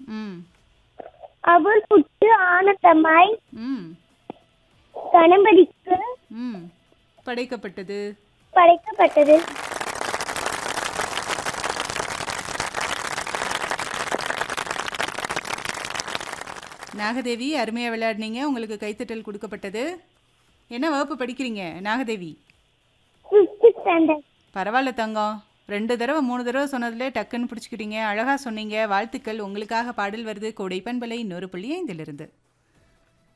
ம் அவள் புட்டு ஆனந்தமாய் ம் கணபதிக்கு ம் படைக்கப்பட்டது படைக்கப்பட்டது நாகதேவி அருமையாக விளையாடினீங்க உங்களுக்கு கைத்தட்டல் கொடுக்கப்பட்டது என்ன வகுப்பு படிக்கிறீங்க நாகதேவி ஃபிஃப்த் ஸ்டாண்டர்ட் பரவாயில்ல தங்கம் ரெண்டு தடவை மூணு தடவை சொன்னதுல டக்குன்னு பிடிச்சிக்கிட்டீங்க அழகாக சொன்னீங்க வாழ்த்துக்கள் உங்களுக்காக பாடல் வருது கோடைப்பண்பலை இன்னொரு புள்ளி ஐந்திலிருந்து